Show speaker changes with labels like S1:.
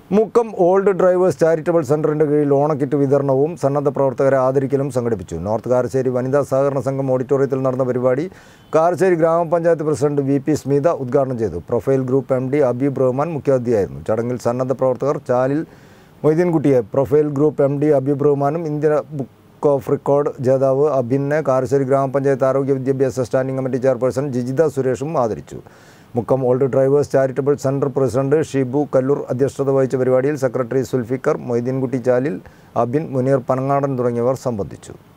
S1: Mukkam old drivers charitable സെൻ്ററിൻ്റെ കീഴിൽ ഓണക്കിറ്റ് വിതരണവും സന്നദ്ധ പ്രവർത്തകരെ ആദരിക്കലും സംഘടിപ്പിച്ചു നോർത്ത് കാരശ്ശേരി വനിതാ സഹകരണ സംഘം ഓഡിറ്റോറിയത്തിൽ നടന്ന പരിപാടി കാരശ്ശേരി ഗ്രാമപഞ്ചായത്ത് പ്രസിഡന്റ് വി പി സ്മിത ഉദ്ഘാടനം ചെയ്തു profile group M D Abeeb Rahman മുഖ്യാതിഥിയായിരുന്നു ചടങ്ങിൽ സന്നദ്ധ പ്രവർത്തകർ ചാലിൽ മൊയ്തീൻകുട്ടിയെ profile group M D Abeeb റഹ്മാനും ഇന്ത്യ ബുക്ക് ഓഫ് റെക്കോർഡ് ജേതാവ് അഭിന്നെ കാരശ്ശേരി ഗ്രാമപഞ്ചായത്ത് ആരോഗ്യ വിദ്യാഭ്യാസ സ്റ്റാൻഡിംഗ് കമ്മിറ്റി ചെയർപേഴ്സൺ ജിജിത സുരേഷും ആദരിച്ചു Mukkam old drivers charitable centre president Shibu Kallur അധ്യക്ഷത വഹിച്ച പരിപാടിയിൽ സെക്രട്ടറി സുൽഫിക്കർ മൊയ്തീൻകുട്ടി ചാലിൽ അബിൻ മുനീർ പനങ്ങാടൻ തുടങ്ങിയവർ സംബന്ധിച്ചു